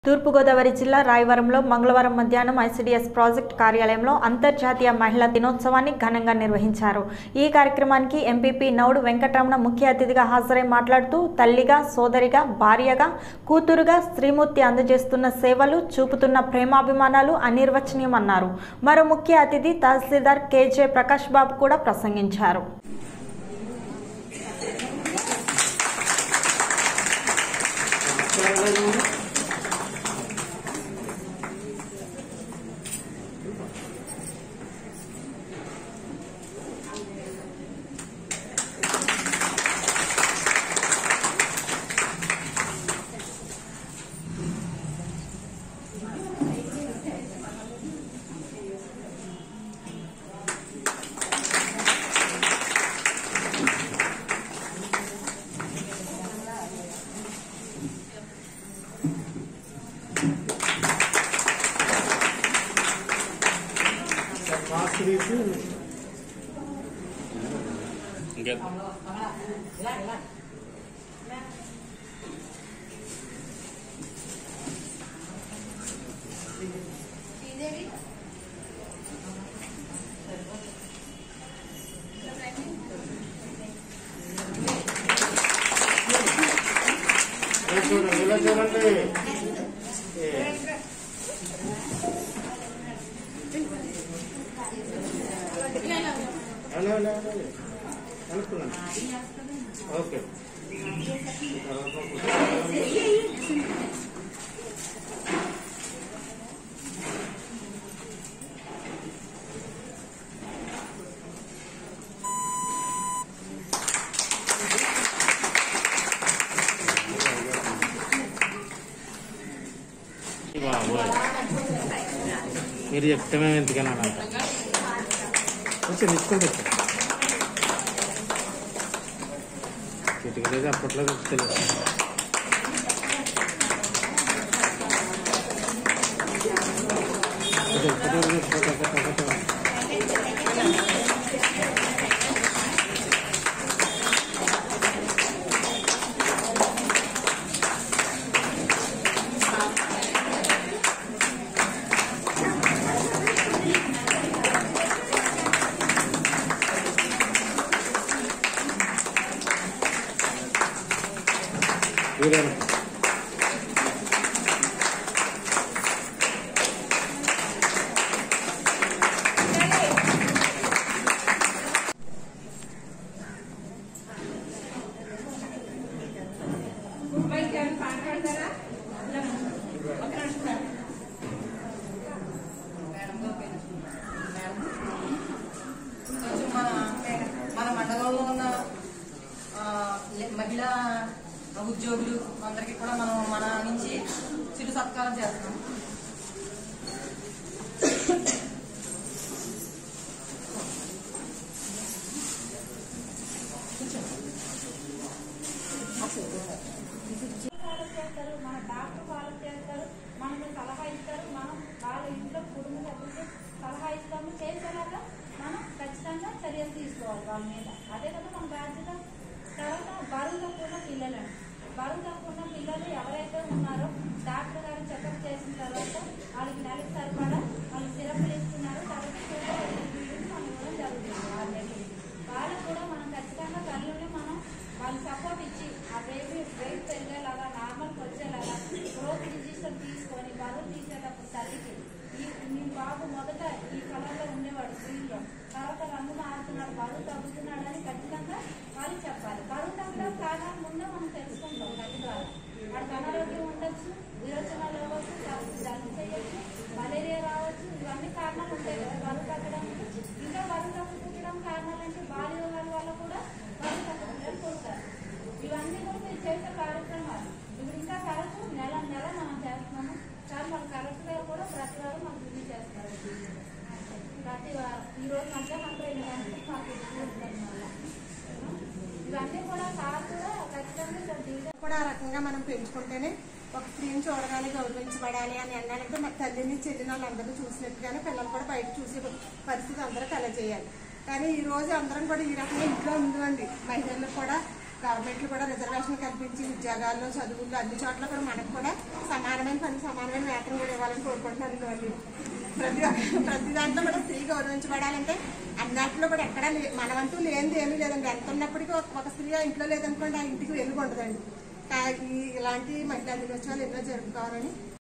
తూర్పుగోదావరి జిల్లా రాయవరంలో మంగళవారం మధ్యాహ్నం ఐసిడిఎస్ ప్రాజెక్ట్ కార్యాలయంలో అంతర్జాతీయ మహిళా దినోత్సవాన్ని ఘనంగా నిర్వహించారు ఈ కార్యక్రమానికి ఎంపీపీ నౌడు వెంకటరమణ ముఖ్య అతిథిగా హాజరై మాట్లాడుతూ తల్లిగా సోదరిగా భార్యగా కూతురుగా శ్రీమూర్తి అందజేస్తున్న సేవలు చూపుతున్న ప్రేమాభిమానాలు అనిర్వచనీయమన్నారు మరో ముఖ్య అతిథి తహసీల్దార్ కేజే ప్రకాష్ బాబు కూడా ప్రసంగించారు ఇంకా చూడండి ఇలా చూడండి అలా అలా అలా అనుకున్నాను ఓకే బాబోయ్. మీరు చెప్తే మేము ఎందుకని అంట వచ్చి తీసుకోండి చిటికలేదు అప్పట్లో తెలియదు వీరేనా కొంచెం మన మన మండలంలో ఉన్న ఆ, లే- మహిళా ఉద్యోగులు అందరికీ కూడా మనం మన నుంచి చిరు సత్కారం చేస్తున్నాం ఫాలో చేస్తారు మన డాక్టర్ ఫాలో చేస్తారు మనకు సలహా ఇస్తారు మనం వాళ్ళ ఇంట్లో కుటుంబ సభ్యులకి సలహా ఇస్తాము చేసేలాగా మనం ఖచ్చితంగా చర్యలు తీసుకోవాలి వాళ్ళ మీద అదే కదా మన బాధ్యత తర్వాత బరువు తక్కువ ఉన్న పిల్లలండి బరువు తక్కువ ఉన్న పిల్లలు ఎవరైతే ఉన్నారో డాక్టర్ గారు చెకప్ చేసిన తర్వాత వాళ్ళకి నెలకు సరిపడా వాళ్ళు సిరప్లు ఇస్తున్నారు తర్వాత షుగర్ బిల్లులు మనం ఇవ్వడం జరుగుతుంది వాళ్ళ దగ్గరికి వాళ్ళకు కూడా మనం ఖచ్చితంగా తల్లుని మనం వాళ్ళ సపోర్ట్ ఇచ్చి ఆ బేబీ వెయిట్ పెరిగేలాగా నార్మల్కి వచ్చేలాగా గ్రోత్ రిజిస్టర్ తీసుకొని బరువు తీసేటప్పుడు తల్లికి ఈ మీ బాబు మొదట ఈ కలర్లో ఉండేవాడు స్క్రీన్లో తర్వాత రంగు మారుతున్నాడు బరువు తగ్గుతున్నాడు అని ఖచ్చితంగా వాళ్ళు చెప్పాలి బరువు తగ్గడం కారణాలు ముందే మనం తెలుసుకుంటాం తల్లి ద్వారా వాడికి అనారోగ్యం ఉండొచ్చు విరోచనాలు అవ్వచ్చు తర్వాత జలుబు చేయొచ్చు మలేరియా రావచ్చు ఇవన్నీ కారణాలు ఉంటాయి కదా బరువు తగ్గడానికి ఇంకా బరువు తగ్గుతుండడం కారణాలంటే బాల్య రోగాల వల్ల కూడా బరువు తగ్గుతుందని కోరుతారు ఇవన్నీ కూడా మీరు చేసే కార్యక్రమాలు ఇప్పుడు ఇంకా కరెక్ట్ నెల నెల మనం చేస్తున్నాము కానీ మన కరెక్ట్ గా కూడా ప్రతి వారం మనం రివ్యూ చేస్తారు ప్రతి వారం ఈ రోజు మధ్యాహ్నం రెండు గంటలకు మాకు స్కూల్ ఉందన్నమాట. ఇవన్నీ కూడా సార్ కూడా ఖచ్చితంగా ఇక్కడ దిగుతారు కూడా ఆ రకంగా మనం పెంచుకుంటేనే ఒక స్త్రీని చూడగానే గౌరవించబడాలి అని అన్నారంటే మన తల్లిని చెల్లిన వాళ్ళందరినీ చూసినట్టుగానే పిల్లలు కూడా బయట చూసే పరిస్థితి అందరూ కలగజేయాలి కానీ ఈ రోజు అందరం కూడా ఈ రకంగా ఇంట్లో ఉందండి మహిళలకు కూడా గవర్నమెంట్లు కూడా రిజర్వేషన్ కల్పించి ఉద్యోగాల్లో చదువుల్లో అన్ని చోట్ల కూడా మనకు కూడా సమానమైన పని సమానమైన వేతనం కూడా ఇవ్వాలని కోరుకుంటున్నాను వాళ్ళు ప్రతి ఒక్క- ప్రతి దాంట్లో కూడా స్త్రీ గౌరవించబడాలంటే అన్నింటిలో కూడా ఎక్కడా లే మనవంటూ లేనిది ఏమీ లేదండి ఎంత ఉన్నప్పటికీ ఒక ఒక స్త్రీ ఆ ఇంట్లో లేదనుకోండి ఆ ఇంటికి వెలుగు ఉండదండి కా- ఈ ఇలాంటి మహిళా దినోత్సవాలు ఎన్నో జరుపుకోవాలని